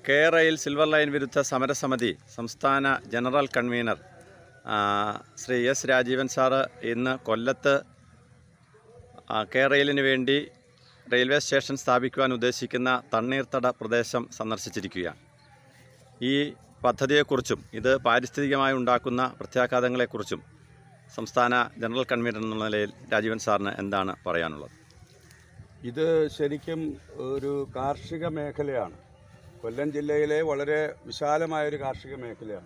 കേരയിൽ silver line വിരുദ്ധ സമരസമിതി സംസ്ഥാന ജനറൽ കൺവീനർ ആ, ശ്രീ എസ് രാജീവൻ സാറ് ഇന്ന് കൊല്ലത്ത് ആ, കേരയിലിന് വേണ്ടി റെയിൽവേ സ്റ്റേഷൻ സ്ഥാപിക്കുവാൻ ഉദ്ദേശിക്കുന്ന തണ്ണീർത്തട പ്രദേശം സന്ദർശിച്ചിരിക്കുകയാണ് ഈ പദ്ധതിയെക്കുറിച്ചും ഇത് പാരിസ്ഥിതികമായി ഉണ്ടാക്കുന്ന പ്രത്യാഘാതങ്ങളെക്കുറിച്ചും സംസ്ഥാന ജനറൽ കൺവീനർ എന്ന നിലയിൽ രാജീവൻ സാറിന് എന്താണ് പറയാനുള്ളത് ഇത് ശരിക്കും ഒരു കാർഷിക മേഖലയാണ് കൊല്ലം ജില്ലയിലെ വളരെ വിശാലമായൊരു കാർഷിക മേഖലയാണ്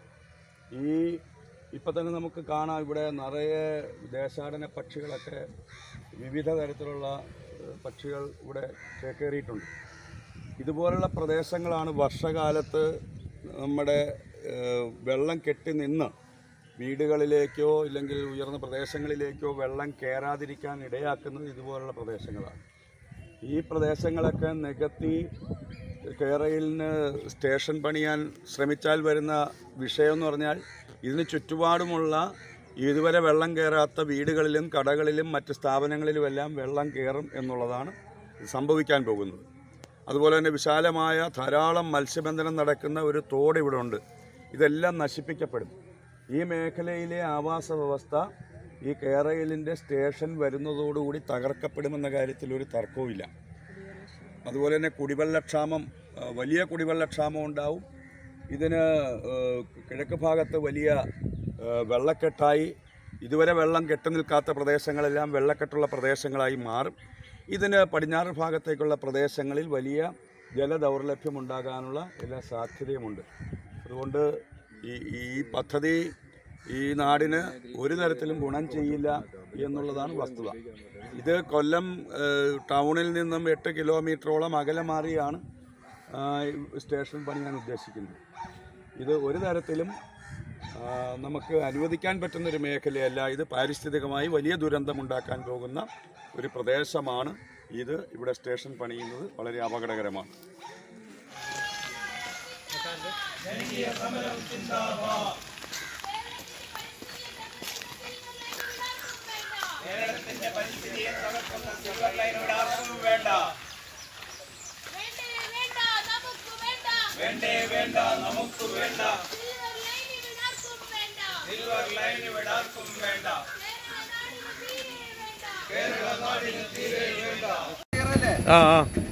ഈ ഇപ്പം തന്നെ നമുക്ക് കാണാം ഇവിടെ നിറയെ ദേശാടന പക്ഷികളൊക്കെ വിവിധ തരത്തിലുള്ള ഏഹ്, പക്ഷികൾ ഇവിടെ ചേക്കേറിയിട്ടുണ്ട് ഇതുപോലുള്ള പ്രദേശങ്ങളാണ് വർഷകാലത്ത് നമ്മുടെ ഏഹ്, വെള്ളം കെട്ടി നിന്ന് വീടുകളിലേക്കോ ഇല്ലെങ്കിൽ ഉയർന്ന പ്രദേശങ്ങളിലേക്കോ വെള്ളം കയറാതിരിക്കാൻ ഇടയാക്കുന്നത് ഇതുപോലുള്ള പ്രദേശങ്ങളാണ് ഈ പ്രദേശങ്ങളൊക്കെ നികത്തി കേരളിന് സ്റ്റേഷൻ പണിയാൻ ശ്രമിച്ചാൽ വരുന്ന വിഷയം എന്ന് പറഞ്ഞാൽ ഇതിന് ചുറ്റുപാടുമുള്ള ഇതുവരെ വെള്ളം കയറാത്ത വീടുകളിലും കടകളിലും മറ്റ് സ്ഥാപനങ്ങളിലുമെല്ലാം വെള്ളം കയറും എന്നുള്ളതാണ് സംഭവിക്കാൻ പോകുന്നത് അതുപോലെ തന്നെ വിശാലമായ ധാരാളം മത്സ്യബന്ധനം നടക്കുന്ന ഒരു തോട് ഇവിടെ ഉണ്ട് ഇതെല്ലാം നശിപ്പിക്കപ്പെടും ഈ മേഖലയിലെ ആവാസ വ്യവസ്ഥ ഈ കേരളിൻ്റെ സ്റ്റേഷൻ വരുന്നതോടുകൂടി തകർക്കപ്പെടുമെന്ന കാര്യത്തിൽ ഒരു തർക്കവുമില്ല അതുപോലെ തന്നെ കുടിവെള്ളക്ഷാമം ആ, വലിയ കുടിവെള്ളക്ഷാമം ഉണ്ടാവും ഇതിന് ആ, കിഴക്ക് ഭാഗത്ത് വലിയ ആ, വെള്ളക്കെട്ടായി ഇതുവരെ വെള്ളം കെട്ടി നിൽക്കാത്ത പ്രദേശങ്ങളെല്ലാം വെള്ളക്കെട്ടുള്ള പ്രദേശങ്ങളായി മാറും ഇതിന് പടിഞ്ഞാറ് ഭാഗത്തേക്കുള്ള പ്രദേശങ്ങളിൽ വലിയ ജലദൗർലഭ്യം ഉണ്ടാകാനുള്ള എല്ലാ സാധ്യതയുമുണ്ട് അതുകൊണ്ട് ഈ ഈ പദ്ധതി ഈ നാടിന് ഒരു തരത്തിലും ഗുണം ചെയ്യില്ല എന്നുള്ളതാണ് വസ്തുത ഇത് കൊല്ലം ഏഹ്, ടൗണിൽ നിന്നും എട്ട് കിലോമീറ്ററോളം അകലെ മാറിയാണ് ആ, ഈ സ്റ്റേഷൻ പണിയാൻ ഉദ്ദേശിക്കുന്നത് ഇത് ഒരു തരത്തിലും ആ, നമുക്ക് അനുവദിക്കാൻ പറ്റുന്ന ഒരു മേഖലയല്ല ഇത് പാരിസ്ഥിതികമായി വലിയ ദുരന്തമുണ്ടാക്കാൻ പോകുന്ന ഒരു പ്രദേശമാണ് ഇത് ഇവിടെ സ്റ്റേഷൻ പണിയുന്നത് വളരെ അപകടകരമാണ് വേണ്ടേ വേണ്ട നമുക്ക് വേണ്ട വേണ്ടേ വേണ്ട നമുക്ക് വേണ്ട സിൽവർ ലൈൻ ഇവിടാർക്കും വേണ്ട സിൽവർ ലൈൻ ഇവിടാർക്കും വേണ്ട കേരള നാടിന് തീരെ വേണ്ട ആ ആ